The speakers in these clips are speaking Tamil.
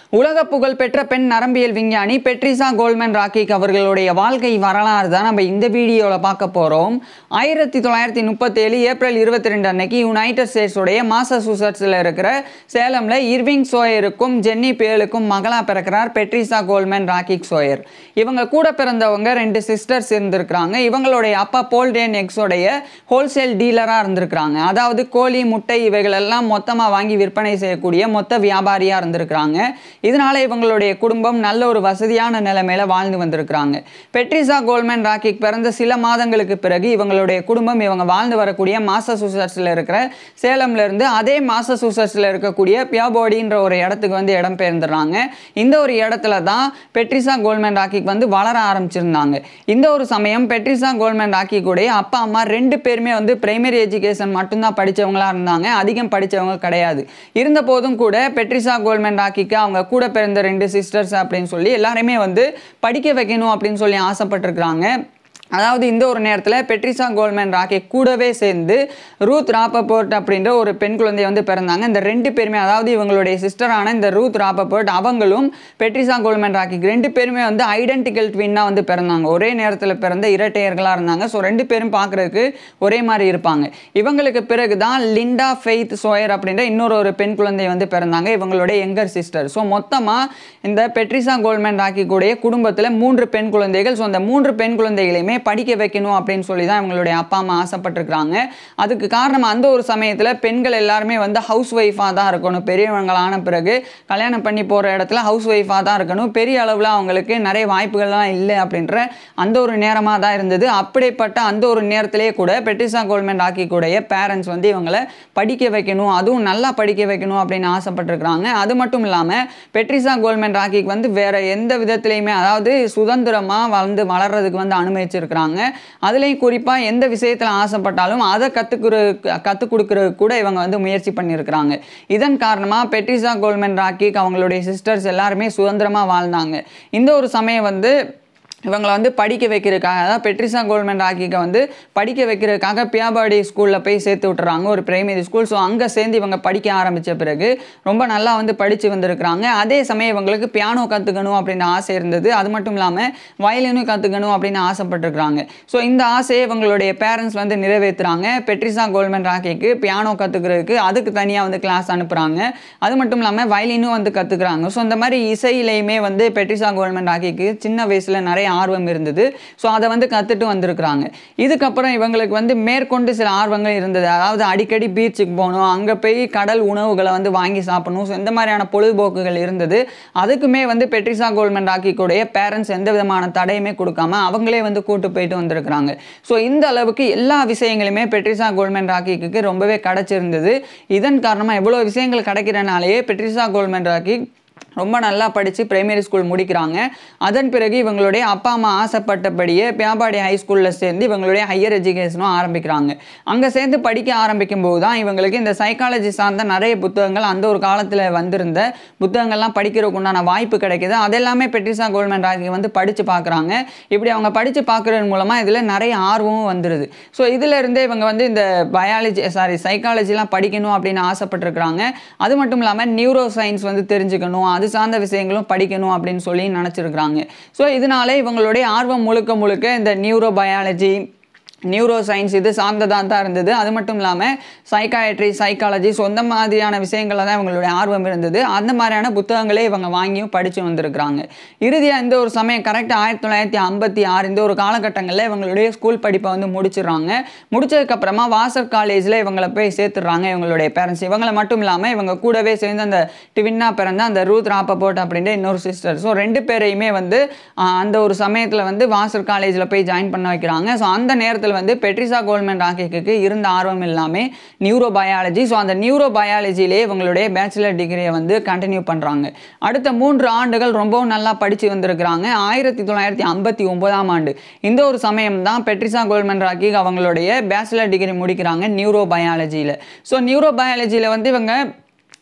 உலக புகழ்பெற்ற பெண் நரம்பியல் விஞ்ஞானி பெட்ரிசா கோல்மன் ராக்கிக் அவர்களுடைய வாழ்க்கை வரலாறு தான் நம்ம இந்த வீடியோவில் பார்க்க போகிறோம் ஆயிரத்தி தொள்ளாயிரத்தி முப்பத்தேழு ஏப்ரல் இருபத்தி ரெண்டு அன்னைக்கு யுனைடெட் ஸ்டேட்ஸுடைய மாசசூசட்ஸில் இருக்கிற சேலமில் இர்விங் சோயருக்கும் ஜென்னி பேலுக்கும் மகளா பிறக்கிறார் பெட்ரிசா கோல்மன் ராக்கிக் சோயர் இவங்க கூட பிறந்தவங்க ரெண்டு சிஸ்டர்ஸ் இருந்திருக்கிறாங்க இவங்களுடைய அப்பா போல்டேன் எக்ஸோடைய ஹோல்சேல் டீலராக இருந்திருக்கிறாங்க அதாவது கோழி முட்டை இவைகள் எல்லாம் மொத்தமாக வாங்கி விற்பனை செய்யக்கூடிய மொத்த வியாபாரியாக இருந்திருக்கிறாங்க இதனால இவங்களுடைய குடும்பம் நல்ல ஒரு வசதியான நிலைமையில வாழ்ந்து வந்திருக்கிறாங்க பெட்ரிசா கோல்மன் ராக்கிக் பிறந்த சில மாதங்களுக்கு பிறகு இவங்களுடைய குடும்பம் இவங்க வாழ்ந்து வரக்கூடிய மாசசூசட்ஸில் இருக்கிற சேலம்ல இருந்து அதே மாசசூசட்ஸில் இருக்கக்கூடிய பியாபோடின்ற ஒரு இடத்துக்கு வந்து இடம் பெயர்ந்துடுறாங்க இந்த ஒரு இடத்துல தான் பெட்ரிசா கோல்மன் ராக்கிக் வந்து வளர ஆரம்பிச்சிருந்தாங்க இந்த ஒரு சமயம் பெட்ரிசா கோல்மன் ராக்கிக்குடைய அப்பா அம்மா ரெண்டு பேருமே வந்து பிரைமரி எஜுகேஷன் மட்டும்தான் படிச்சவங்களா இருந்தாங்க அதிகம் படிச்சவங்க கிடையாது இருந்த போதும் கூட பெட்ரிசா கோல்மன் ராக்கிக்கு அவங்க கூட பிறந்த ரெண்டு சிஸ்டர்ஸ் அப்படின்னு சொல்லி எல்லாருமே வந்து படிக்க வைக்கணும் அப்படின்னு சொல்லி ஆசைப்பட்டிருக்கிறாங்க அதாவது இந்த ஒரு நேரத்தில் பெட்ரிசா கோல்மேன் ராக்கே கூடவே சேர்ந்து ரூத் ராப்பபோர்ட் அப்படின்ற ஒரு பெண் குழந்தை வந்து பிறந்தாங்க இந்த ரெண்டு பேருமே அதாவது இவங்களுடைய சிஸ்டரான இந்த ரூத் ராப்பபோர்ட் அவங்களும் பெட்ரிசா கோல்மேன் ராக்கிக்கு ரெண்டு பேருமே வந்து ஐடென்டிக்கல் ட்வின்னாக வந்து பிறந்தாங்க ஒரே நேரத்தில் பிறந்த இரட்டையர்களாக இருந்தாங்க ஸோ ரெண்டு பேரும் பார்க்குறதுக்கு ஒரே மாதிரி இருப்பாங்க இவங்களுக்கு பிறகு தான் லிண்டா ஃபெய்த் சோயர் அப்படின்ற இன்னொரு ஒரு பெண் குழந்தை வந்து பிறந்தாங்க இவங்களுடைய எங்கர் சிஸ்டர் ஸோ மொத்தமாக இந்த பெட்ரிசா கோல்மேன் ராக்கி கூடிய குடும்பத்தில் மூன்று பெண் குழந்தைகள் ஸோ அந்த மூன்று பெண் குழந்தைகளையுமே படிக்க வைக்கணும் அப்படின்னு சொல்லி தான் இவங்களுடைய அப்பா அம்மா ஆசைப்பட்டிருக்கிறாங்க அதுக்கு காரணம் அந்த ஒரு சமயத்தில் பெண்கள் எல்லாருமே வந்து ஹவுஸ் ஒய்ஃபாக தான் இருக்கணும் பெரியவங்களான பிறகு கல்யாணம் பண்ணி போகிற இடத்துல ஹவுஸ் ஒய்ஃபாக தான் இருக்கணும் பெரிய அளவில் அவங்களுக்கு நிறைய வாய்ப்புகள்லாம் இல்லை அப்படின்ற அந்த ஒரு நேரமாக தான் இருந்தது அப்படிப்பட்ட அந்த ஒரு நேரத்திலே கூட பெட்ரிசா கோல்மெண்ட் ஆக்கி கூடிய பேரண்ட்ஸ் வந்து இவங்களை படிக்க வைக்கணும் அதுவும் நல்லா படிக்க வைக்கணும் அப்படின்னு ஆசைப்பட்டிருக்கிறாங்க அது மட்டும் இல்லாமல் பெட்ரிசா கோல்மெண்ட் ராக்கிக்கு வந்து வேற எந்த விதத்துலையுமே அதாவது சுதந்திரமாக வளர்ந்து வளர்றதுக்கு வந்து அனுமதிச்சிருக்கிறாங்க அதுலேயும் குறிப்பாக எந்த விஷயத்தில் ஆசைப்பட்டாலும் அதை கற்றுக்குற கற்றுக் கொடுக்கறதுக்கு கூட இவங்க வந்து முயற்சி பண்ணியிருக்கிறாங்க இதன் காரணமாக பெட்ரிசா கோல்மெண்ட் ராக்கிக் அவங்களுடைய சிஸ்டர்ஸ் எல்லாருமே சுதந்திரமாக வாழ்ந்தாங்க இந்த ஒரு சமயம் வந்து இவங்களை வந்து படிக்க வைக்கிறதுக்காக அதாவது பெட்ரிசா கோல்மெண்ட் ராக்கிக்க வந்து படிக்க வைக்கிறதுக்காக பியாபாடி ஸ்கூலில் போய் சேர்த்து விட்டுறாங்க ஒரு பிரைமரி ஸ்கூல் ஸோ அங்கே சேர்ந்து இவங்க படிக்க ஆரம்பித்த பிறகு ரொம்ப நல்லா வந்து படித்து வந்திருக்கிறாங்க அதே சமயம் இவங்களுக்கு பியானோ கற்றுக்கணும் அப்படின்னு ஆசை இருந்தது அது மட்டும் இல்லாமல் வயலினும் கற்றுக்கணும் அப்படின்னு ஆசைப்பட்டிருக்கிறாங்க ஸோ இந்த ஆசையை இவங்களுடைய பேரண்ட்ஸ் வந்து நிறைவேற்றுறாங்க பெட்ரிசா கோல்மெண்ட் ராக்கிக்கு பியானோ கற்றுக்கிறதுக்கு அதுக்கு தனியாக வந்து கிளாஸ் அனுப்புகிறாங்க அது மட்டும் இல்லாமல் வயலினும் வந்து கற்றுக்குறாங்க ஸோ இந்த மாதிரி இசையிலையுமே வந்து பெட்ரிசா கோல்மெண்ட் ராக்கிக்கு சின்ன வயசில் நிறைய ஆர்வம் இருந்தது ஸோ அதை வந்து கற்றுட்டு வந்திருக்கிறாங்க இதுக்கப்புறம் இவங்களுக்கு வந்து மேற்கொண்டு சில ஆர்வங்கள் இருந்தது அதாவது அடிக்கடி பீச்சுக்கு போகணும் அங்கே போய் கடல் உணவுகளை வந்து வாங்கி சாப்பிடணும் ஸோ இந்த மாதிரியான பொழுதுபோக்குகள் இருந்தது அதுக்குமே வந்து பெட்ரிசா கோல்மெண்ட் ராக்கிக்குடைய பேரண்ட்ஸ் எந்த விதமான தடையுமே கொடுக்காம அவங்களே வந்து கூட்டு போயிட்டு வந்திருக்கிறாங்க ஸோ இந்த அளவுக்கு எல்லா விஷயங்களுமே பெட்ரிசா கோல்மெண்ட் ராக்கிக்கு ரொம்பவே கிடைச்சிருந்தது இதன் காரணமாக எவ்வளோ விஷயங்கள் கிடைக்கிறனாலேயே பெட்ரிசா கோல்மெண்ட் ராக்கி ரொம்ப நல்லா படித்து பிரைமரி ஸ்கூல் முடிக்கிறாங்க அதன் பிறகு இவங்களுடைய அப்பா அம்மா ஆசைப்பட்டபடியே பியாபாடி ஹை ஸ்கூலில் சேர்ந்து இவங்களுடைய ஹையர் எஜுகேஷனும் ஆரம்பிக்கிறாங்க அங்கே சேர்ந்து படிக்க ஆரம்பிக்கும் போது தான் இவங்களுக்கு இந்த சைக்காலஜி சார்ந்த நிறைய புத்தகங்கள் அந்த ஒரு காலத்தில் வந்திருந்த புத்தகங்கள்லாம் படிக்கிறதுக்கு உண்டான வாய்ப்பு கிடைக்கிது அதெல்லாமே பெட்ரிசா கோல்மெண்ட் ராக்கி வந்து படித்து பார்க்குறாங்க இப்படி அவங்க படித்து பார்க்குறது மூலமாக இதில் நிறைய ஆர்வமும் வந்துடுது ஸோ இதில் இருந்தே இவங்க வந்து இந்த பயாலஜி சாரி சைக்காலஜிலாம் படிக்கணும் அப்படின்னு ஆசைப்பட்டிருக்கிறாங்க அது மட்டும் இல்லாமல் நியூரோ சயின்ஸ் வந்து தெரிஞ்சுக்கணும் அது சார்ந்த விஷயங்களும் படிக்கணும் அப்படின்னு சொல்லி நினச்சிருக்கிறாங்க ஸோ இதனால இவங்களுடைய ஆர்வம் முழுக்க முழுக்க இந்த நியூரோ பயாலஜி நியூரோ சயின்ஸ் இது சார்ந்ததாக தான் இருந்தது அது மட்டும் இல்லாமல் சைக்காயட்ரி சைக்காலஜி ஸோ இந்த மாதிரியான விஷயங்களில் தான் இவங்களுடைய ஆர்வம் இருந்தது அந்த மாதிரியான புத்தகங்களே இவங்க வாங்கியும் படித்து வந்திருக்கிறாங்க இறுதியாக இந்த ஒரு சமயம் கரெக்டாக ஆயிரத்தி தொள்ளாயிரத்தி ஐம்பத்தி ஆறு இந்த ஒரு காலகட்டங்களில் இவங்களுடைய ஸ்கூல் படிப்பை வந்து முடிச்சிடுறாங்க முடிச்சதுக்கப்புறமா வாசர் காலேஜில் இவங்களை போய் சேர்த்துடுறாங்க இவங்களுடைய பேரண்ட்ஸ் இவங்களை மட்டும் இல்லாமல் இவங்க கூடவே சேர்ந்து அந்த டிவின்னா பிறந்த அந்த ரூத் ராப்பபோட் அப்படின்ற இன்னொரு சிஸ்டர் ஸோ ரெண்டு பேரையுமே வந்து ஆஹ், அந்த ஒரு சமயத்தில் வந்து வாசர் காலேஜில் போய் ஜாயின் பண்ண வைக்கிறாங்க ஸோ அந்த நேரத்தில் வந்து பெட்ரிசா கோல்மெண்ட் ராக்கிக்கு இருந்த ஆர்வம் எல்லாமே நியூரோ பயாலஜி ஸோ அந்த நியூரோ பயாலஜிலே இவங்களுடைய பேச்சுலர் டிகிரியை வந்து கண்டினியூ பண்ணுறாங்க அடுத்த மூன்று ஆண்டுகள் ரொம்பவும் நல்லா படித்து வந்திருக்கிறாங்க ஆயிரத்தி தொள்ளாயிரத்தி ஐம்பத்தி ஒன்பதாம் ஆண்டு இந்த ஒரு சமயம் தான் பெட்ரிசா கோல்மெண்ட் ராக்கி அவங்களுடைய பேச்சுலர் டிகிரி முடிக்கிறாங்க நியூரோ பயாலஜியில் ஸோ நியூரோ பயாலஜியில் வந்து இவங்க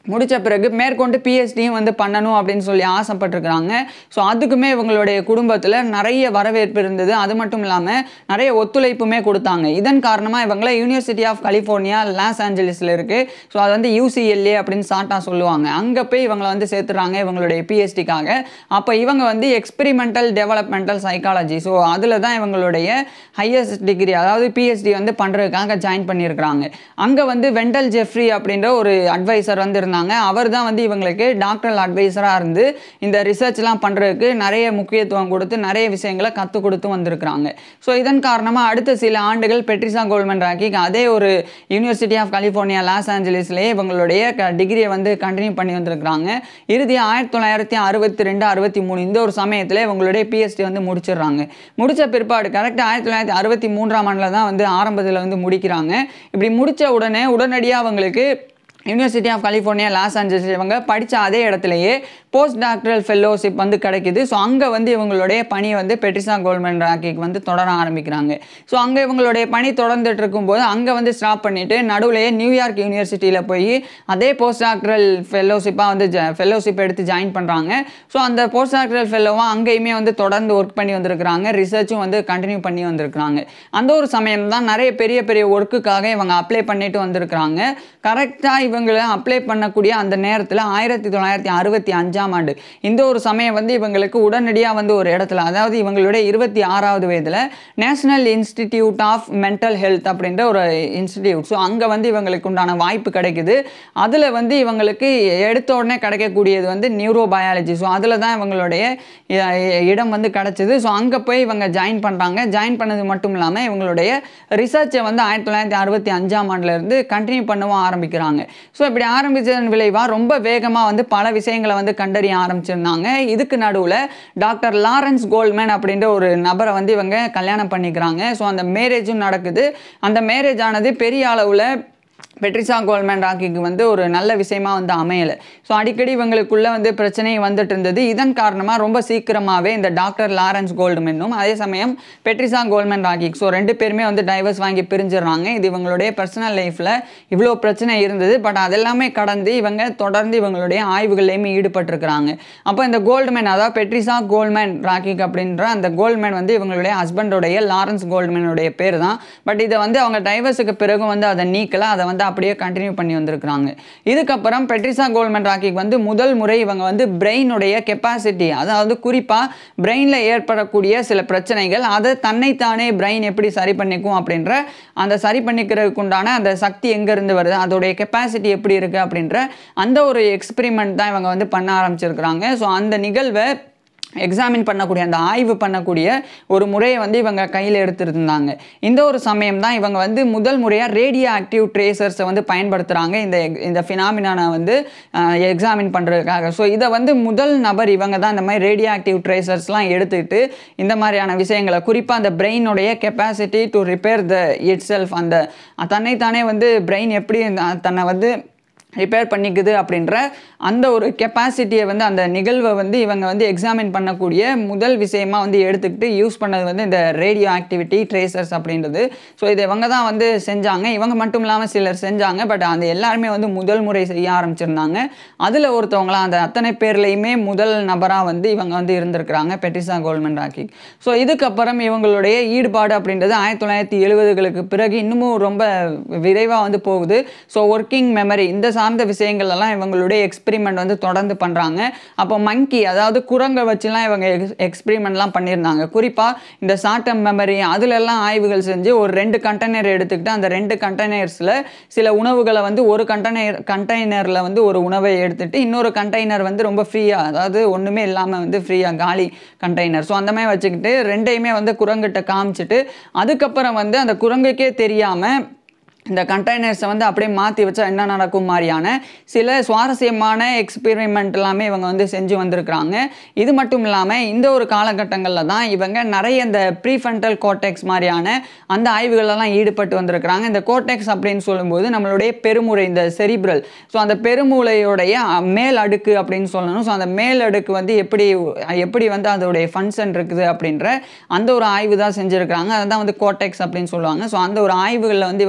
முடித்த பிறகு மேற்கொண்டு பிஹெச்டியும் வந்து பண்ணணும் அப்படின்னு சொல்லி ஆசைப்பட்டிருக்கிறாங்க ஸோ அதுக்குமே இவங்களுடைய குடும்பத்தில் நிறைய வரவேற்பு இருந்தது அது மட்டும் இல்லாமல் நிறைய ஒத்துழைப்புமே கொடுத்தாங்க இதன் காரணமாக இவங்கள யூனிவர்சிட்டி ஆஃப் கலிஃபோர்னியா லாஸ் ஏஞ்சலிஸில் இருக்குது ஸோ அது வந்து யூசிஎல்ஏ அப்படின்னு ஷார்ட்டாக சொல்லுவாங்க அங்கே போய் இவங்களை வந்து சேர்த்துறாங்க இவங்களுடைய பிஹெச்டிக்காக அப்போ இவங்க வந்து எக்ஸ்பெரிமெண்டல் டெவலப்மெண்டல் சைக்காலஜி ஸோ அதில் தான் இவங்களுடைய ஹையஸ்ட் டிகிரி அதாவது பிஹெச்டி வந்து பண்ணுறதுக்காக ஜாயின் பண்ணியிருக்கிறாங்க அங்கே வந்து வெண்டல் ஜெஃப்ரி அப்படின்ற ஒரு அட்வைசர் வந்து இருந்தாங்க அவர் தான் வந்து இவங்களுக்கு டாக்டரல் அட்வைசராக இருந்து இந்த ரிசர்ச்லாம் பண்ணுறதுக்கு நிறைய முக்கியத்துவம் கொடுத்து நிறைய விஷயங்களை கற்றுக் கொடுத்து வந்திருக்கிறாங்க ஸோ இதன் காரணமாக அடுத்த சில ஆண்டுகள் பெட்ரிசா கோல்மன் ராக்கி அதே ஒரு யூனிவர்சிட்டி ஆஃப் கலிஃபோர்னியா லாஸ் ஏஞ்சலிஸ்லேயே இவங்களுடைய டிகிரியை வந்து கண்டினியூ பண்ணி வந்திருக்கிறாங்க இறுதி ஆயிரத்தி தொள்ளாயிரத்தி அறுபத்தி ரெண்டு அறுபத்தி மூணு இந்த ஒரு சமயத்தில் இவங்களுடைய பிஹெச்டி வந்து முடிச்சிடுறாங்க முடிச்ச பிற்பாடு கரெக்டாக ஆயிரத்தி தொள்ளாயிரத்தி அறுபத்தி மூன்றாம் ஆண்டில் தான் வந்து ஆரம்பத்தில் வந்து முடிக்கிறாங்க இப்படி முடித்த உடனே உடனடியாக அவங்களுக்கு university of California Los Angeles இவங்க படித்த அதே இடத்துலையே போஸ்ட் டாக்டரல் ஃபெல்லோஷிப் வந்து கிடைக்குது ஸோ அங்கே வந்து இவங்களுடைய பணியை வந்து பெட்ரிசா கோல்மன் ராக்கிக்கு வந்து தொடர ஆரம்பிக்கிறாங்க ஸோ அங்கே இவங்களுடைய பணி தொடர்ந்துட்டு இருக்கும்போது அங்கே வந்து ஸ்டாப் பண்ணிவிட்டு நடுவுலையே நியூயார்க் யூனிவர்சிட்டியில் போய் அதே போஸ்ட் டாக்டரல் ஃபெல்லோஷிப்பாக வந்து ஃபெல்லோஷிப் எடுத்து ஜாயின் பண்ணுறாங்க ஸோ அந்த போஸ்ட் டாக்டரல் ஃபெல்லோவாக அங்கேயுமே வந்து தொடர்ந்து ஒர்க் பண்ணி வந்திருக்கிறாங்க ரிசர்ச்சும் வந்து கண்டினியூ பண்ணி வந்திருக்கிறாங்க அந்த ஒரு சமயம் தான் நிறைய பெரிய பெரிய ஒர்க்குக்காக இவங்க அப்ளை பண்ணிட்டு வந்திருக்கிறாங்க கரெக்டாக இவங்களை அப்ளை பண்ணக்கூடிய அந்த நேரத்தில் ஆயிரத்தி தொள்ளாயிரத்தி அறுபத்தி அஞ்சாம் ஆண்டு இந்த ஒரு சமயம் வந்து இவங்களுக்கு உடனடியாக வந்து ஒரு இடத்துல அதாவது இவங்களுடைய இருபத்தி ஆறாவது வயதில் national institute of mental health அப்படின்ற ஒரு இன்ஸ்டிடியூட் ஸோ அங்கே வந்து இவங்களுக்கு உண்டான வாய்ப்பு கிடைக்குது அதில் வந்து இவங்களுக்கு எடுத்த உடனே கிடைக்கக்கூடியது வந்து நியூரோ பயாலஜி ஸோ அதில் தான் இவங்களுடைய இ- இடம் வந்து கிடச்சிது ஸோ அங்கே போய் இவங்க ஜாயின் பண்ணுறாங்க ஜாயின் பண்ணது மட்டும் இல்லாமல் இவங்களுடைய ரிசர்ச்சை வந்து ஆயிரத்தி தொள்ளாயிரத்தி அறுபத்தி அஞ்சாம் ஆண்டுலேருந்து கண்டினியூ பண்ணவும் ஆரம்பிக்கிறாங்க ஸோ இப்படி ஆரம்பித்ததன் விளைவாக ரொம்ப வேகமாக வந்து பல விஷயங்களை வந்து கண்டறிய ஆரம்பிச்சிருந்தாங்க இதுக்கு நடுவில் டாக்டர் லாரன்ஸ் கோல்மேன் அப்படின்ற ஒரு நபரை வந்து இவங்க கல்யாணம் பண்ணிக்கிறாங்க ஸோ அந்த மேரேஜும் நடக்குது அந்த மேரேஜ் ஆனது பெரிய அளவில் பெட்ரிசா கோல்மேன் ராக்கிக்கு வந்து ஒரு நல்ல விஷயமா வந்து அமையலை ஸோ அடிக்கடி இவங்களுக்குள்ள வந்து பிரச்சனை வந்துட்டு இருந்தது இதன் காரணமாக ரொம்ப சீக்கிரமாகவே இந்த டாக்டர் லாரன்ஸ் கோல்டுமென்னும் அதே சமயம் பெட்ரிசா கோல்மேன் ராக்கிக் ஸோ ரெண்டு பேருமே வந்து டைவர்ஸ் வாங்கி பிரிஞ்சிடுறாங்க இது இவங்களுடைய பர்சனல் லைஃப்பில் இவ்வளோ பிரச்சனை இருந்தது பட் அதெல்லாமே கடந்து இவங்க தொடர்ந்து இவங்களுடைய ஆய்வுகள்லையுமே ஈடுபட்டிருக்கிறாங்க அப்போ இந்த கோல்டுமேன் அதாவது பெட்ரிசா கோல்மேன் ராக்கிக் அப்படின்ற அந்த கோல்ட்மேன் வந்து இவங்களுடைய ஹஸ்பண்டோடைய லாரன்ஸ் கோல்ட்மேனுடைய பேர் தான் பட் இதை வந்து அவங்க டைவர்ஸுக்கு பிறகும் வந்து அதை நீக்கல அதை வந்து அப்படியே கண்டினியூ பண்ணி வந்திருக்கிறாங்க இதுக்கப்புறம் பெட்ரிசா கோல்மன் ராக்கிக் வந்து முதல் முறை இவங்க வந்து பிரெயினுடைய கெப்பாசிட்டி அதாவது குறிப்பாக பிரெயினில் ஏற்படக்கூடிய சில பிரச்சனைகள் அதை தன்னைத்தானே பிரெயின் எப்படி சரி பண்ணிக்கும் அப்படின்ற அந்த சரி பண்ணிக்கிறதுக்கு உண்டான அந்த சக்தி எங்கேருந்து வருது அதோடைய கெப்பாசிட்டி எப்படி இருக்குது அப்படின்ற அந்த ஒரு எக்ஸ்பெரிமெண்ட் தான் இவங்க வந்து பண்ண ஆரம்பிச்சிருக்கிறாங்க ஸோ அந்த நிகழ்வை எக்ஸாமின் பண்ணக்கூடிய அந்த ஆய்வு பண்ணக்கூடிய ஒரு முறையை வந்து இவங்க கையில் எடுத்துருந்தாங்க இந்த ஒரு சமயம் தான் இவங்க வந்து முதல் முறையாக ரேடியோ ஆக்டிவ் ட்ரேசர்ஸை வந்து பயன்படுத்துகிறாங்க இந்த ex- இந்த ஃபினாமினானை வந்து எக்ஸாமின் பண்ணுறதுக்காக ஸோ இதை வந்து முதல் நபர் இவங்க தான் இந்த மாதிரி ரேடியோ ஆக்டிவ் ட்ரேசர்ஸ்லாம் எடுத்துக்கிட்டு இந்த மாதிரியான விஷயங்களை குறிப்பாக அந்த பிரெயினுடைய capacity to repair the itself அந்த தன்னைத்தானே வந்து பிரெயின் எப்படி அந்த- தன்னை வந்து ரிப்பேர் பண்ணிக்குது அப்படின்ற அந்த ஒரு கெப்பாசிட்டியை வந்து அந்த நிகழ்வை வந்து இவங்க வந்து எக்ஸாமின் பண்ணக்கூடிய முதல் விஷயமா வந்து எடுத்துக்கிட்டு யூஸ் பண்ணது வந்து இந்த ரேடியோ ஆக்டிவிட்டி ட்ரேசர்ஸ் அப்படின்றது ஸோ இதை இவங்க தான் வந்து செஞ்சாங்க இவங்க மட்டும் இல்லாமல் சிலர் செஞ்சாங்க பட் அந்த எல்லாருமே வந்து முதல் முறை செய்ய ஆரம்பிச்சிருந்தாங்க அதில் ஒருத்தவங்களாம் அந்த அத்தனை பேர்லையுமே முதல் நபராக வந்து இவங்க வந்து இருந்திருக்கிறாங்க பெட்ரிசா கோல்மன் ராக்கி ஸோ இதுக்கப்புறம் இவங்களுடைய ஈடுபாடு அப்படின்றது ஆயிரத்தி தொள்ளாயிரத்தி எழுபதுகளுக்கு பிறகு இன்னமும் ரொம்ப விரைவாக வந்து போகுது ஸோ ஒர்க்கிங் மெமரி இந்த சார்ந்த விஷயங்கள் எல்லாம் இவங்களுடைய எக்ஸ்பெரிமெண்ட் வந்து தொடர்ந்து பண்ணுறாங்க அப்போ மங்கி அதாவது குரங்கை வச்சுலாம் இவங்க எக்ஸ்பெரிமெண்ட்லாம் பண்ணியிருந்தாங்க குறிப்பாக இந்த ஷார்ட் டேர்ம் மெமரி அதுலெல்லாம் ஆய்வுகள் செஞ்சு ஒரு ரெண்டு கண்டெய்னர் எடுத்துக்கிட்டு அந்த ரெண்டு கண்டெய்னர்ஸில் சில உணவுகளை வந்து ஒரு கண்டெய்னர் கண்டெய்னரில் வந்து ஒரு உணவை எடுத்துட்டு இன்னொரு கண்டெய்னர் வந்து ரொம்ப ஃப்ரீயாக அதாவது ஒன்றுமே இல்லாமல் வந்து ஃப்ரீயாக காலி கண்டெய்னர் ஸோ அந்த மாதிரி வச்சுக்கிட்டு ரெண்டையுமே வந்து குரங்கிட்ட காமிச்சிட்டு அதுக்கப்புறம் வந்து அந்த குரங்குக்கே தெரியாமல் இந்த கண்டெய்னர்ஸை வந்து அப்படியே மாற்றி வச்சா என்ன நடக்கும் மாதிரியான சில சுவாரஸ்யமான எக்ஸ்பெரிமெண்ட் எல்லாமே இவங்க வந்து செஞ்சு வந்திருக்கிறாங்க இது மட்டும் இல்லாமல் இந்த ஒரு காலகட்டங்களில் தான் இவங்க நிறைய இந்த ப்ரீஃபண்டல் கோட்டெக்ஸ் மாதிரியான அந்த ஆய்வுகளெல்லாம் ஈடுபட்டு வந்திருக்கிறாங்க இந்த கோட்டெக்ஸ் அப்படின்னு சொல்லும்போது நம்மளுடைய பெருமுறை இந்த செரிப்ரல் ஸோ அந்த பெருமூளையுடைய அஹ், மேல் அடுக்கு அப்படின்னு சொல்லணும் ஸோ அந்த மேல் அடுக்கு வந்து எப்படி எப்படி வந்து அதோடைய ஃபங்க்ஷன் இருக்குது அப்படின்ற அந்த ஒரு ஆய்வு தான் செஞ்சுருக்கிறாங்க அதை தான் வந்து கோட்டெக்ஸ் அப்படின்னு சொல்லுவாங்க ஸோ அந்த ஒரு ஆய்வுகளில் வந்து இவங்க தொடர்ந்து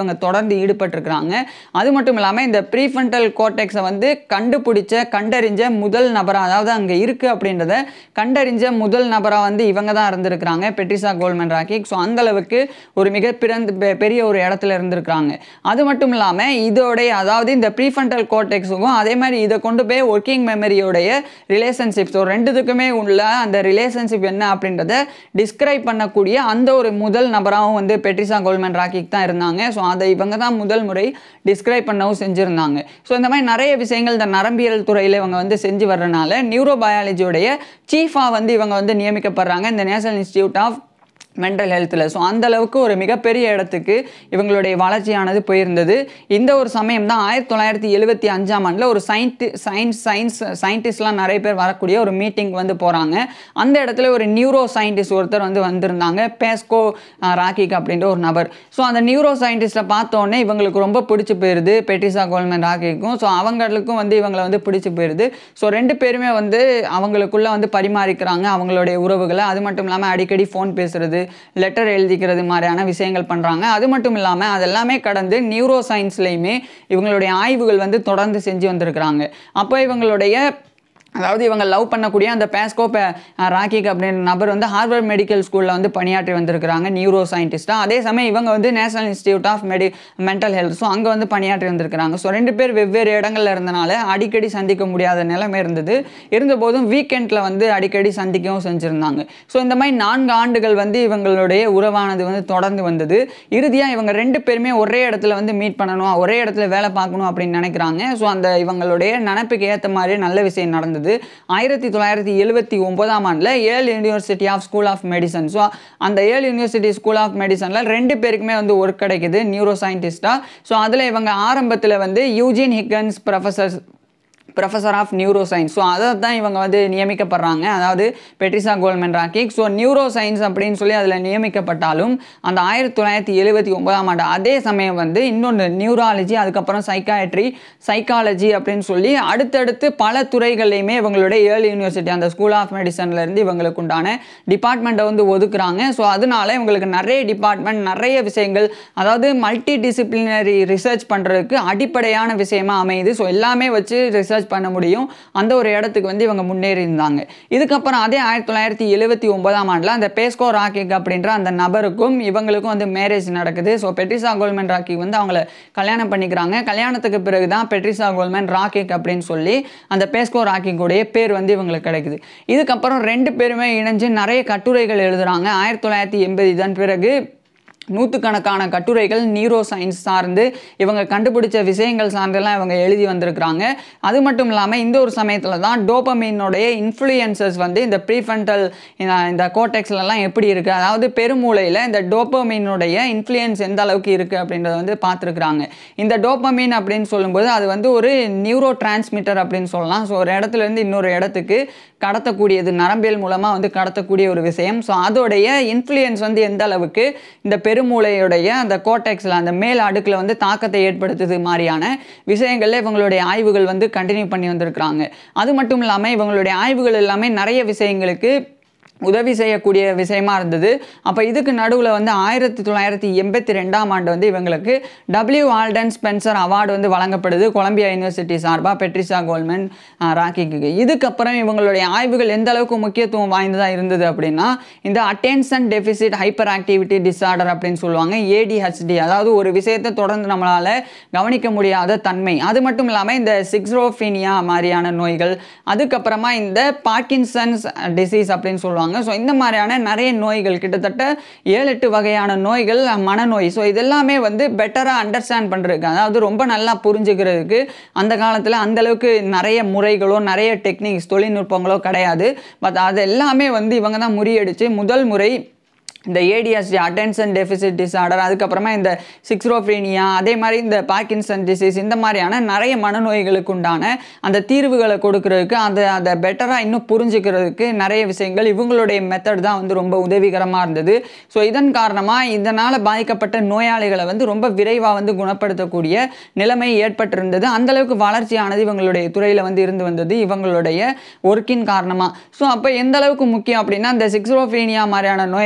தொடர்ந்து ஈடுபட்டிருக்கிறாங்க அது மட்டும் இல்லாமல் இந்த ப்ரீஃபண்டல் கோர்டெக்ஸை வந்து கண்டுபிடிச்ச கண்டறிஞ்ச முதல் நபராக அதாவது அங்கே இருக்குது அப்படின்றத கண்டறிஞ்ச முதல் நபராக வந்து இவங்க தான் இருந்திருக்கிறாங்க பெட்ரிசா கோல்மன் ராக்கிக் ஸோ அந்த அளவுக்கு ஒரு மிக பிறந்த பெ- பெரிய ஒரு இடத்துல இருந்திருக்கிறாங்க அது மட்டும் இல்லாமல் இதோடைய அதாவது இந்த ப்ரீஃபண்டல் கோர்டெக்ஸுக்கும் அதே மாதிரி இதை கொண்டு போய் ஒர்க்கிங் மெமரியோடைய ரிலேஷன்ஷிப் ஸோ ரெண்டுத்துக்குமே உள்ள அந்த ரிலேஷன்ஷிப் என்ன அப்படின்றத டிஸ்கிரைப் பண்ணக்கூடிய அந்த ஒரு முதல் நபராகவும் வந்து பெட்ரிசா கோல்மன் ராக்கிக் தான் இருந்தாங்க ஸோ அதை இவங்க தான் முதல் முறை டிஸ்கிரைப் பண்ணவும் செஞ்சுருந்தாங்க ஸோ இந்த மாதிரி நிறைய விஷயங்கள் இந்த நரம்பியல் துறையில் இவங்க வந்து செஞ்சு வர்றதுனால நியூரோ பயாலஜியோடைய சீஃபாக வந்து இவங்க வந்து நியமிக்கப்படுறாங்க இந்த நேஷனல் இன்ஸ்டியூட் ஆஃப் மென்டல் ஹெல்த்தில் ஸோ அந்த அளவுக்கு ஒரு மிகப்பெரிய இடத்துக்கு இவங்களுடைய வளர்ச்சியானது போயிருந்தது இந்த ஒரு சமயம் தான் ஆயிரத்தி தொள்ளாயிரத்தி எழுபத்தி அஞ்சாம் ஆண்டில் ஒரு சயின்டி சயின்ஸ் சயின்ஸ் சயின்டிஸ்ட்லாம் நிறைய பேர் வரக்கூடிய ஒரு மீட்டிங் வந்து போகிறாங்க அந்த இடத்துல ஒரு நியூரோ சயின்டிஸ்ட் ஒருத்தர் வந்து வந்திருந்தாங்க பேஸ்கோ அஹ், ராக்கிக் அப்படின்ற ஒரு நபர் ஸோ அந்த நியூரோ சயின்டிஸ்ட்டை பார்த்தோன்னே இவங்களுக்கு ரொம்ப பிடிச்சி போயிருது பெட்டிசா கோல்மன் ராக்கிக்கும் ஸோ அவங்களுக்கும் வந்து இவங்களை வந்து பிடிச்சி போயிருது ஸோ ரெண்டு பேருமே வந்து அவங்களுக்குள்ள வந்து பரிமாறிக்கிறாங்க அவங்களுடைய உறவுகளை அது மட்டும் இல்லாமல் அடிக்கடி ஃபோன் பேசுறது லெட்டர் எழுதிக்கிறது மாதிரியான விஷயங்கள் பண்ணுறாங்க அது மட்டும் இல்லாமல் அதெல்லாமே கடந்து நியூரோ சயின்ஸ்லேயுமே இவங்களுடைய ஆய்வுகள் வந்து தொடர்ந்து செஞ்சு வந்திருக்கிறாங்க அப்போ இவங்களுடைய அதாவது இவங்க லவ் பண்ணக்கூடிய அந்த பேஸ்கோ ராக்கிக் அப்படின்ற நபர் வந்து ஹார்வர்ட் மெடிக்கல் ஸ்கூலில் வந்து பணியாற்றி வந்திருக்கிறாங்க நியூரோ சயின்டிஸ்ட்டாக அதே சமயம் இவங்க வந்து நேஷனல் இன்ஸ்டியூட் ஆஃப் மெடி மென்டல் ஹெல்த் ஸோ அங்கே வந்து பணியாற்றி வந்திருக்கிறாங்க ஸோ ரெண்டு பேர் வெவ்வேறு இடங்கள்ல இருந்தனால அடிக்கடி சந்திக்க முடியாத நிலைமை இருந்தது இருந்தபோதும் வீக்கெண்டில் வந்து அடிக்கடி சந்திக்கவும் செஞ்சுருந்தாங்க ஸோ இந்த மாதிரி நான்கு ஆண்டுகள் வந்து இவங்களுடைய உறவானது வந்து தொடர்ந்து வந்தது இறுதியாக இவங்க ரெண்டு பேருமே ஒரே இடத்துல வந்து மீட் பண்ணணும் ஒரே இடத்துல வேலை பார்க்கணும் அப்படின்னு நினைக்கிறாங்க ஸோ அந்த இவங்களுடைய நினைப்புக்கு ஏற்ற மாதிரி நல்ல விஷயம் நடந்தது ஆயிரத்தி தொள்ளாயிரத்தி எழுபத்தி ஒன்பதாம் ஆண்டில் Yale university of school of medicine so அந்த ஏல் யூனிவர்சிட்டி ஸ்கூல் ஆஃப் மெடிசனில் ரெண்டு பேருக்குமே வந்து ஒர்க் கிடைக்குது நியூரோ சயின்டிஸ்டாக ஸோ அதில் இவங்க ஆரம்பத்தில் வந்து Eugene Higgins professor professor of neuroscience so அதை தான் இவங்க வந்து நியமிக்கப்படுறாங்க அதாவது Patricia Goldman Rakic so neuroscience அப்படின்னு சொல்லி அதில் நியமிக்கப்பட்டாலும் அந்த ஆயிரத்தி தொள்ளாயிரத்தி எழுபத்தி ஒன்பதாம் ஆண்டு அதே சமயம் வந்து இன்னொன்று நியூராலஜி அதுக்கப்புறம் சைக்காட்ரி சைக்காலஜி அப்படின்னு சொல்லி அடுத்தடுத்து பல துறைகள்லையுமே இவங்களுடைய ஏர்லி யூனிவர்சிட்டி அந்த ஸ்கூல் ஆஃப் மெடிசன்லேருந்து இவங்களுக்கு உண்டான டிபார்ட்மெண்ட்டை வந்து ஒதுக்குறாங்க ஸோ அதனால இவங்களுக்கு நிறைய டிபார்ட்மெண்ட் நிறைய விஷயங்கள் அதாவது மல்டி டிசிப்ளினரி ரிசர்ச் பண்ணுறதுக்கு அடிப்படையான விஷயமா அமையுது ஸோ எல்லாமே வச்சு ரிசர்ச் பண்ண முடியும் அந்த ஒரு இடத்துக்கு வந்து இவங்க முன்னேறி இருந்தாங்க இதுக்கப்புறம் அதே ஆயிரத்தி தொள்ளாயிரத்தி எழுபத்தி ஒன்பதாம் ஆண்டில் அந்த பேஸ்கோ ராக்கிக் அப்படின்ற அந்த நபருக்கும் இவங்களுக்கும் வந்து மேரேஜ் நடக்குது ஸோ பெட்ரிசா கோல்மன் ராக்கிக் வந்து அவங்கள கல்யாணம் பண்ணிக்கிறாங்க கல்யாணத்துக்கு பிறகு தான் பெட்ரிசா கோல்மன் ராக்கிக் அப்படின்னு சொல்லி அந்த பேஸ்கோ ராக்கிக்குடைய பேர் வந்து இவங்களுக்கு கிடைக்குது இதுக்கப்புறம் ரெண்டு பேருமே இணைஞ்சு நிறைய கட்டுரைகள் எழுதுறாங்க ஆயிரத்தி தொள்ளாயிரத்தி எண்பது இதன் பிறகு நூற்றுக்கணக்கான கட்டுரைகள் நியூரோ சயின்ஸ் சார்ந்து இவங்க கண்டுபிடிச்ச விஷயங்கள் சார்ந்தெல்லாம் இவங்க எழுதி வந்திருக்கிறாங்க அது மட்டும் இல்லாமல் இந்த ஒரு சமயத்தில் தான் டோபமீனுடைய இன்ஃப்ளூயன்சஸ் வந்து இந்த ப்ரீஃபண்டல் இந்த கோட்டெக்ஸ்லலாம் எப்படி இருக்குது அதாவது பெருமூளையில் இந்த டோபமீனுடைய இன்ஃப்ளூயன்ஸ் எந்த அளவுக்கு இருக்குது அப்படின்றத வந்து பார்த்துருக்குறாங்க இந்த டோபமீன் அப்படின்னு சொல்லும்போது அது வந்து ஒரு நியூரோ டிரான்ஸ்மிட்டர் அப்படின்னு சொல்லலாம் ஸோ ஒரு இடத்துல இருந்து இன்னொரு இடத்துக்கு கடத்தக்கூடியது நரம்பியல் மூலமாக வந்து கடத்தக்கூடிய ஒரு விஷயம் ஸோ அதோடைய இன்ஃப்ளூயன்ஸ் வந்து எந்த அளவுக்கு இந்த பெருமூளையுடைய அந்த கோட்டெக்ஸில் அந்த மேல் அடுக்கில் வந்து தாக்கத்தை ஏற்படுத்துது மாதிரியான விஷயங்களில் இவங்களுடைய ஆய்வுகள் வந்து கண்டினியூ பண்ணி வந்திருக்கிறாங்க அது மட்டும் இல்லாமல் இவங்களுடைய ஆய்வுகள் எல்லாமே நிறைய விஷயங்களுக்கு உதவி செய்யக்கூடிய விஷயமா இருந்தது அப்போ இதுக்கு நடுவில் வந்து ஆயிரத்தி தொள்ளாயிரத்தி எண்பத்தி ரெண்டாம் ஆண்டு வந்து இவங்களுக்கு டபிள்யூ ஆல்டன் ஸ்பென்சர் அவார்டு வந்து வழங்கப்படுது கொலம்பியா யூனிவர்சிட்டி சார்பாக பெட்ரிசா கோல்மன் ஆஹ், ராக்கிக்கு இதுக்கப்புறம் இவங்களுடைய ஆய்வுகள் எந்த அளவுக்கு முக்கியத்துவம் வாய்ந்ததாக இருந்தது அப்படின்னா இந்த attention deficit hyperactivity disorder அப்படின்னு சொல்லுவாங்க ஏடிஹெச்டி அதாவது ஒரு விஷயத்தை தொடர்ந்து நம்மளால் கவனிக்க முடியாத தன்மை அது மட்டும் இல்லாமல் இந்த சிக்ஸ்ரோஃபீனியா மாதிரியான நோய்கள் அதுக்கப்புறமா இந்த பார்க்கின்சன்ஸ் டிசீஸ் அப்படின்னு சொல்லுவாங்க ஸோ இந்த மாதிரியான நிறைய நோய்கள் கிட்டத்தட்ட ஏழு எட்டு வகையான நோய்கள் மனநோய் ஸோ இதெல்லாமே வந்து பெட்டராக அண்டர்ஸ்டாண்ட் பண்ணுறதுக்கு அதாவது ரொம்ப நல்லா புரிஞ்சுக்கிறதுக்கு அந்த காலத்தில் அந்த அளவுக்கு நிறைய முறைகளோ நிறைய டெக்னிக்ஸ் தொழில்நுட்பங்களோ கிடையாது பட் அது எல்லாமே வந்து இவங்க தான் முறியடிச்சு முதல் முறை இந்த ஏடிஎஸ்டி அட்டென்ஷன் டெபிசிட் டிஸார்டர் அதுக்கப்புறமா இந்த சிக்ஸ்ரோஃப்ரீனியா அதே மாதிரி இந்த பார்க்கின்சன் டிசீஸ் இந்த மாதிரியான நிறைய மனநோய்களுக்கு உண்டான அந்த தீர்வுகளை கொடுக்கறதுக்கு அதை அதை பெட்டராக இன்னும் புரிஞ்சுக்கிறதுக்கு நிறைய விஷயங்கள் இவங்களுடைய மெத்தட் தான் வந்து ரொம்ப உதவிகரமாக இருந்தது ஸோ இதன் காரணமாக இதனால் பாதிக்கப்பட்ட நோயாளிகளை வந்து ரொம்ப விரைவாக வந்து குணப்படுத்தக்கூடிய நிலைமை ஏற்பட்டிருந்தது அந்த அளவுக்கு வளர்ச்சியானது இவங்களுடைய துறையில் வந்து இருந்து வந்தது இவங்களுடைய ஒர்க்கின் காரணமாக ஸோ அப்போ எந்த அளவுக்கு முக்கியம் அப்படின்னா இந்த சிக்ஸ்ரோஃபீனியா மாதிரியான நோய் எல்லாமே வந்து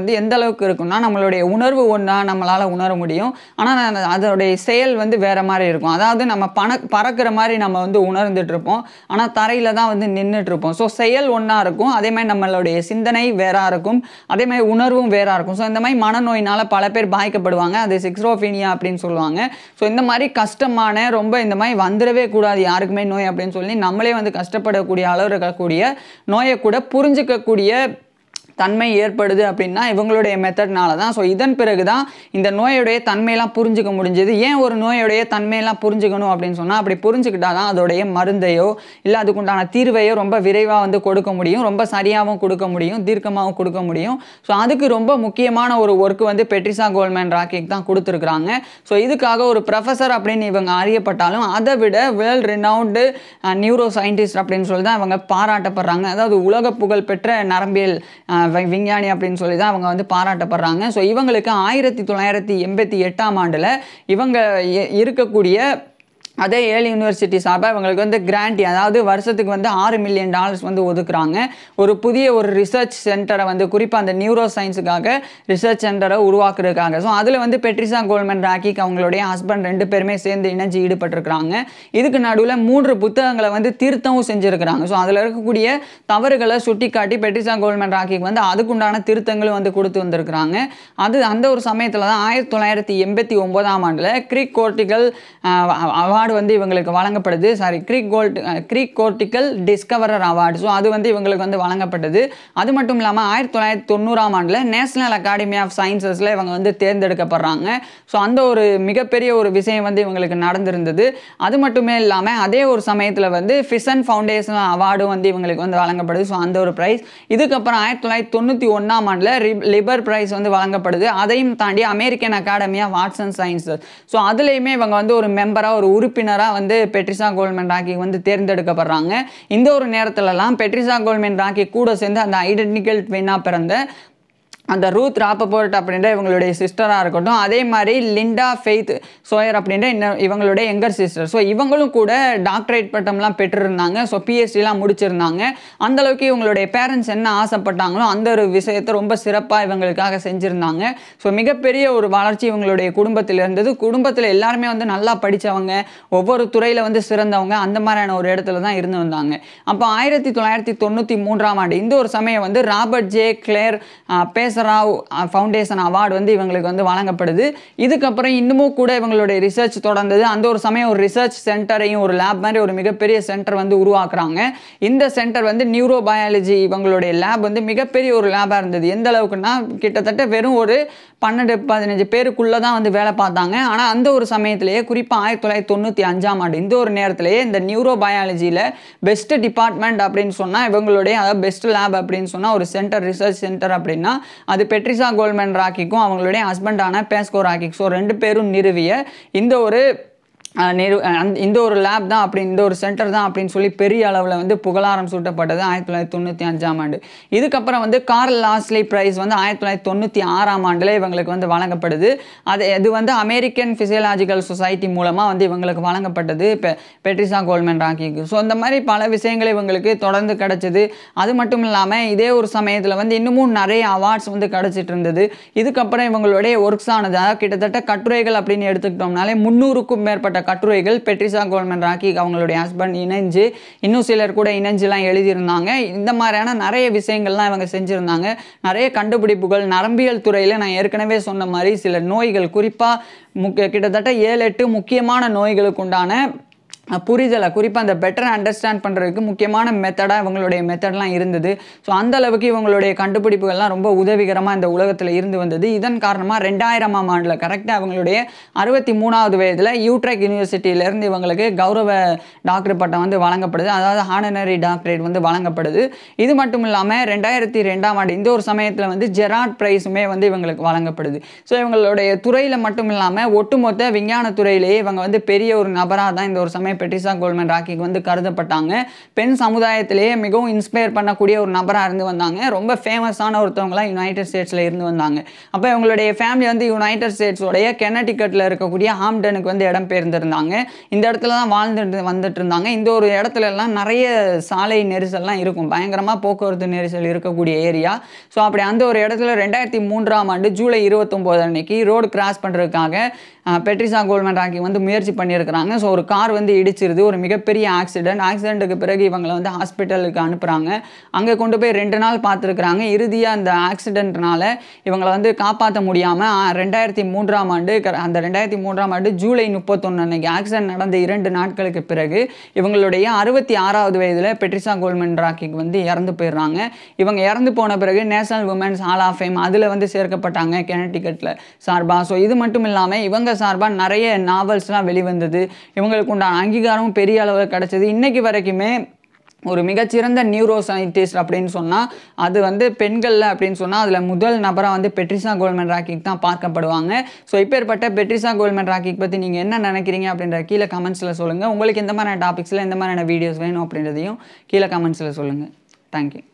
வந்து எந்த அளவுக்கு இருக்கும்னா நம்மளுடைய உணர்வு ஒன்றா நம்மளால் உணர முடியும் ஆனால் அதோடைய செயல் வந்து வேற மாதிரி இருக்கும் அதாவது நம்ம பண பறக்கிற மாதிரி நம்ம வந்து உணர்ந்துட்டு இருப்போம் ஆனால் தரையில் தான் வந்து நின்றுட்டு இருப்போம் ஸோ செயல் ஒன்றா இருக்கும் அதே மாதிரி நம்மளுடைய சிந்தனை வேறா இருக்கும் அதே மாதிரி உணர்வும் வேறா இருக்கும் ஸோ இந்த மாதிரி மனநோயினால் பல பேர் பாதிக்கப்படுவாங்க அது சிக்ஸ்ரோஃபீனியா அப்படின்னு சொல்லுவாங்க ஸோ இந்த மாதிரி கஷ்டமான ரொம்ப இந்த மாதிரி வந்துடவே கூடாது யாருக்குமே நோய் அப்படின்னு சொல்லி நம்மளே வந்து கஷ்டப்படக்கூடிய அளவு இருக்கக்கூடிய நோயை கூட புரிஞ்சுக்கக்கூடிய தன்மை ஏற்படுது அப்படின்னா இவங்களுடைய மெத்தட்னால தான் ஸோ இதன் பிறகு தான் இந்த நோயுடைய தன்மையெல்லாம் புரிஞ்சுக்க முடிஞ்சது ஏன் ஒரு நோயுடைய தன்மையெல்லாம் புரிஞ்சுக்கணும் அப்படின்னு சொன்னால் அப்படி புரிஞ்சுக்கிட்டா தான் அதோடைய மருந்தையோ இல்லை அதுக்குண்டான தீர்வையோ ரொம்ப விரைவாக வந்து கொடுக்க முடியும் ரொம்ப சரியாகவும் கொடுக்க முடியும் தீர்க்கமாகவும் கொடுக்க முடியும் ஸோ அதுக்கு ரொம்ப முக்கியமான ஒரு ஒர்க் வந்து பெட்ரிசா கோல்மேன் ராக்கிக் தான் கொடுத்துருக்குறாங்க ஸோ இதுக்காக ஒரு ப்ரொஃபஸர் அப்படின்னு இவங்க அறியப்பட்டாலும் அதை விட வேர்ல்ட் ரெனவுண்டு நியூரோ சயின்டிஸ்ட் அப்படின்னு சொல்லி தான் இவங்க பாராட்டப்படுறாங்க அதாவது உலக புகழ் பெற்ற நரம்பியல் அஹ், வி- விஞ்ஞானி அப்படின்னு சொல்லி தான் அவங்க வந்து பாராட்டப்படுறாங்க ஸோ இவங்களுக்கு ஆயிரத்தி தொள்ளாயிரத்தி எண்பத்தி எட்டாம் ஆண்டில் இவங்க இ- இருக்கக்கூடிய அதே ஏழு யூனிவர்சிட்டி சார்பாக இவங்களுக்கு வந்து கிராண்டி அதாவது வருஷத்துக்கு வந்து ஆறு மில்லியன் டாலர்ஸ் வந்து ஒதுக்குறாங்க ஒரு புதிய ஒரு ரிசர்ச் சென்டரை வந்து குறிப்பாக அந்த நியூரோ சயின்ஸுக்காக ரிசர்ச் சென்டரை உருவாக்குறதுக்காக ஸோ அதில் வந்து பெட்ரிசா கோல்மன் ராக்கிக் அவங்களுடைய ஹஸ்பண்ட் ரெண்டு பேருமே சேர்ந்து இணைஞ்சு ஈடுபட்டிருக்கிறாங்க இதுக்கு நடுவில் மூன்று புத்தகங்களை வந்து திருத்தவும் செஞ்சுருக்கிறாங்க ஸோ அதில் இருக்கக்கூடிய தவறுகளை சுட்டி காட்டி பெட்ரிசா கோல்மன் ராக்கிக் வந்து அதுக்குண்டான திருத்தங்களும் வந்து கொடுத்து வந்திருக்கிறாங்க அது அந்த ஒரு சமயத்தில் தான் ஆயிரத்தி தொள்ளாயிரத்தி எண்பத்தி ஒம்போதாம் ஆண்டில் கிரிக் கோர்ட்டிக்கல் அவார்டு வந்து இவங்களுக்கு வழங்கப்படுது sorry Krieg gold Krieg cortical discoverer award so அது வந்து இவங்களுக்கு வந்து வழங்கப்பட்டது அது மட்டும் இல்லாமல் ஆயிரத்தி தொள்ளாயிரத்தி தொண்ணூறாம் ஆண்டில் நேஷனல் அகாடமி ஆஃப் சயின்சஸில் இவங்க வந்து தேர்ந்தெடுக்கப்படுறாங்க ஸோ அந்த ஒரு மிகப்பெரிய ஒரு விஷயம் வந்து இவங்களுக்கு நடந்திருந்தது அது மட்டுமே இல்லாமல் அதே ஒரு சமயத்தில் வந்து ஃபிசன் ஃபவுண்டேஷன் அவார்டும் வந்து இவங்களுக்கு வந்து வழங்கப்படுது ஸோ அந்த ஒரு ப்ரைஸ் இதுக்கப்புறம் ஆயிரத்தி தொள்ளாயிரத்தி தொண்ணூற்றி ஒன்றாம் ஆண்டில் லிபர் ப்ரைஸ் வந்து வழங்கப்படுது அதையும் தாண்டி American academy of arts and sciences so அதுலேயுமே இவங்க வந்து ஒரு மெம்பராக ஒரு உறுப்பினராக வந்து பெட்ரிசா கோல்மென் ராக்கி வந்து தேர்ந்தெடுக்கப்படுறாங்க இந்த ஒரு நேரத்துலலாம் பெட்ரிசா கோல்மென் ராக்கி கூட சேர்ந்து அந்த ஐடென்டிக்கல் ட்வின்னாக பிறந்த அந்த ரூத் ராப்பபோர்ட் அப்படின்ற இவங்களுடைய சிஸ்டராக இருக்கட்டும் அதே மாதிரி லிண்டா ஃபெய்த் சோயர் அப்படின்ற இன்னும் இவங்களுடைய எங்கர் சிஸ்டர் ஸோ இவங்களும் கூட டாக்டரேட் பட்டம்லாம் பெற்றிருந்தாங்க ஸோ பிஎஸ்சிலாம் முடிச்சிருந்தாங்க அந்த அளவுக்கு இவங்களுடைய பேரண்ட்ஸ் என்ன ஆசைப்பட்டாங்களோ அந்த ஒரு விஷயத்தை ரொம்ப சிறப்பாக இவங்களுக்காக செஞ்சுருந்தாங்க ஸோ மிகப்பெரிய ஒரு வளர்ச்சி இவங்களுடைய குடும்பத்தில் இருந்தது குடும்பத்தில் எல்லாருமே வந்து நல்லா படித்தவங்க ஒவ்வொரு துறையில் வந்து சிறந்தவங்க அந்த மாதிரியான ஒரு இடத்துல தான் இருந்து வந்தாங்க அப்போ ஆயிரத்தி தொள்ளாயிரத்தி தொண்ணூற்றி மூன்றாம் ஆண்டு இந்த ஒரு சமயம் வந்து Robert J Claire uh, Pasarow uh, foundation award வந்து இவங்களுக்கு வந்து வழங்கப்படுது இதுக்கப்புறம் இன்னமும் கூட இவங்களுடைய ரிசர்ச் தொடர்ந்தது அந்த ஒரு சமயம் ஒரு ரிசர்ச் சென்டரையும் ஒரு லேப் மாதிரி ஒரு மிகப்பெரிய சென்டர் வந்து உருவாக்குறாங்க இந்த சென்டர் வந்து நியூரோ பயாலஜி இவங்களுடைய லேப் வந்து மிகப்பெரிய ஒரு லேபாக இருந்தது எந்த அளவுக்குன்னா கிட்டத்தட்ட வெறும் ஒரு பன்னெண்டு பதினஞ்சு பேருக்குள்ளே தான் வந்து வேலை பார்த்தாங்க ஆனால் அந்த ஒரு சமயத்திலேயே குறிப்பாக ஆயிரத்தி தொள்ளாயிரத்தி தொண்ணூற்றி அஞ்சாம் ஆண்டு இந்த ஒரு நேரத்திலேயே இந்த நியூரோ பயாலஜியில் பெஸ்ட் டிபார்ட்மெண்ட் அப்படின்னு சொன்னால் இவங்களுடைய அதாவது பெஸ்ட் லேப் அப்படின்னு சொன்னால் ஒரு சென்டர் ரிசர்ச் சென்டர் அப்படின்னா அது பெட்ரிசா கோல்மன் ராக்கிக்கும் அவங்களுடைய ஹஸ்பண்டான பேஸ்கோ ராக்கிக் ஸோ ரெண்டு பேரும் நிறுவிய இந்த ஒரு அஹ் நிறு அஹ் அந்த இந்த ஒரு லேப் தான் அப்படி இந்த ஒரு சென்டர் தான் அப்படின்னு சொல்லி பெரிய அளவில் வந்து புகழாரம் சூட்டப்பட்டது ஆயிரத்தி தொள்ளாயிரத்தி தொண்ணூற்றி அஞ்சாம் ஆண்டு இதுக்கப்புறம் வந்து கார்ல் லாஸ்லி ப்ரைஸ் வந்து ஆயிரத்தி தொள்ளாயிரத்தி தொண்ணூற்றி ஆறாம் ஆண்டில் இவங்களுக்கு வந்து வழங்கப்படுது அது இது வந்து அமெரிக்கன் ஃபிசியலாஜிக்கல் சொசைட்டி மூலமாக வந்து இவங்களுக்கு வழங்கப்பட்டது பெ பெட்ரிசா கோல்மன் ராக்கிக்கு ஸோ இந்த மாதிரி பல விஷயங்கள் இவங்களுக்கு தொடர்ந்து கிடைச்சது அது மட்டும் இல்லாமல் இதே ஒரு சமயத்தில் வந்து இன்னமும் நிறைய அவார்ட்ஸ் வந்து கிடைச்சிட்டு இருந்தது இதுக்கப்புறம் இவங்களுடைய ஒர்க்ஸ் ஆனது அதாவது கிட்டத்தட்ட கட்டுரைகள் அப்படின்னு எடுத்துக்கிட்டோம்னாலே முந்நூறுக்கும் மேற்பட்ட கட்டுரைகள் பெட்ரிசா கோல்மன் ராக்கி அவங்களுடைய ஹஸ்பண்ட் இணைஞ்சு இன்னும் சிலர் கூட இணைஞ்சுலாம் எழுதியிருந்தாங்க இந்த மாதிரியான நிறைய விஷயங்கள்லாம் இவங்க செஞ்சுருந்தாங்க நிறைய கண்டுபிடிப்புகள் நரம்பியல் துறையில் நான் ஏற்கனவே சொன்ன மாதிரி சில நோய்கள் குறிப்பாக முக்கிய கிட்டத்தட்ட ஏழு எட்டு முக்கியமான நோய்களுக்கு உண்டான அஹ் புரிதலை குறிப்பாக அந்த பெட்டர் அண்டர்ஸ்டாண்ட் பண்ணுறதுக்கு முக்கியமான மெத்தடாக இவங்களுடைய மெத்தட்லாம் இருந்தது ஸோ அந்த அளவுக்கு இவங்களுடைய கண்டுபிடிப்புகள்லாம் ரொம்ப உதவிகரமாக இந்த உலகத்தில் இருந்து வந்தது இதன் காரணமாக ரெண்டாயிரமாம் ஆண்டில் கரெக்டாக அவங்களுடைய அறுபத்தி மூணாவது வயதில் யூட்ரெக் யூனிவர்சிட்டியிலேருந்து இவங்களுக்கு கௌரவ டாக்டர் பட்டம் வந்து வழங்கப்படுது அதாவது ஹானனரி டாக்டரேட் வந்து வழங்கப்படுது இது மட்டும் இல்லாமல் ரெண்டாயிரத்தி ரெண்டாம் ஆண்டு இந்த ஒரு சமயத்தில் வந்து ஜெராட் ப்ரைஸுமே வந்து இவங்களுக்கு வழங்கப்படுது ஸோ இவங்களுடைய துறையில் மட்டும் இல்லாமல் ஒட்டுமொத்த விஞ்ஞான துறையிலேயே இவங்க வந்து பெரிய ஒரு நபராக தான் இந்த ஒரு சமயம் பெட்ரிசா கோல்மன் ராக்கிக்கு வந்து கருதப்பட்டாங்க பெண் சமுதாயத்திலேயே மிகவும் இன்ஸ்பயர் பண்ணக்கூடிய ஒரு நபராக இருந்து வந்தாங்க ரொம்ப ஃபேமஸான ஒருத்தவங்களாம் யுனைடெட் ஸ்டேட்ஸில் இருந்து வந்தாங்க அப்போ இவங்களுடைய ஃபேமிலி வந்து யுனைடெட் ஸ்டேட்ஸோடைய கெனடிக்கட்டில் இருக்கக்கூடிய ஹாம்டனுக்கு வந்து இடம் பெயர்ந்திருந்தாங்க இந்த இடத்துல தான் வாழ்ந்துட்டு வந்துட்டு இருந்தாங்க இந்த ஒரு இடத்துல எல்லாம் நிறைய சாலை நெரிசல்லாம் இருக்கும் பயங்கரமாக போக்குவரத்து நெரிசல் இருக்கக்கூடிய ஏரியா ஸோ அப்படி அந்த ஒரு இடத்துல ரெண்டாயிரத்தி மூன்றாம் ஆண்டு ஜூலை இருபத்தொம்போது அன்னைக்கு ரோடு கிராஸ் பண்ணுறதுக்காக பெட்ரிசா கோல்மன் ராக்கி வந்து முயற்சி பண்ணியிருக்கிறாங்க ஸோ ஒரு கார் வந்து இடிச்சிருது ஒரு மிகப்பெரிய ஆக்சிடென்ட் ஆக்சிடென்ட்டுக்கு பிறகு இவங்களை வந்து ஹாஸ்பிட்டலுக்கு அனுப்புகிறாங்க அங்கே கொண்டு போய் ரெண்டு நாள் பார்த்துருக்குறாங்க இறுதியாக அந்த ஆக்சிடென்ட்னால இவங்களை வந்து காப்பாற்ற முடியாமல் ரெண்டாயிரத்தி மூன்றாம் ஆண்டு க- அந்த ரெண்டாயிரத்தி மூன்றாம் ஆண்டு ஜூலை முப்பத்தொன்று அன்னைக்கு ஆக்சிடென்ட் நடந்த இரண்டு நாட்களுக்கு பிறகு இவங்களுடைய அறுபத்தி ஆறாவது வயதில் பெட்ரிசா கோல்மன் ராக்கிக்கு வந்து இறந்து போயிடுறாங்க இவங்க இறந்து போன பிறகு national women's hall of fame அதில் வந்து சேர்க்கப்பட்டாங்க கெனடிக்கட்டில் சார்பாக ஸோ இது மட்டும் இல்லாமல் இவங்க சார்பாக நிறைய நாவல்ஸ்லாம் வெளிவந்தது இவங்களுக்கு உண்டான அங்கீகாரமும் பெரிய அளவில் கிடச்சிது இன்னைக்கு வரைக்குமே ஒரு மிகச்சிறந்த நியூரோ சயின்டிஸ்ட் அப்படின்னு சொன்னால் அது வந்து பெண்களில் அப்படின்னு சொன்னால் அதில் முதல் நபராக வந்து பெட்ரிசா கோல்மன் ராக்கிக் தான் பார்க்கப்படுவாங்க ஸோ இப்பேற்பட்ட பெட்ரிசா கோல்மன் ராக்கிக் பற்றி நீங்கள் என்ன நினைக்கிறீங்க அப்படின்ற கீழே கமெண்ட்ஸில் சொல்லுங்கள் உங்களுக்கு எந்த மாதிரியான டாபிக்ஸில் எந்த மாதிரியான வீடியோஸ் வேணும் அப்படின்றதையும் கீழே கமெண்ட்ஸில் சொல்லுங்கள் தேங்க்யூ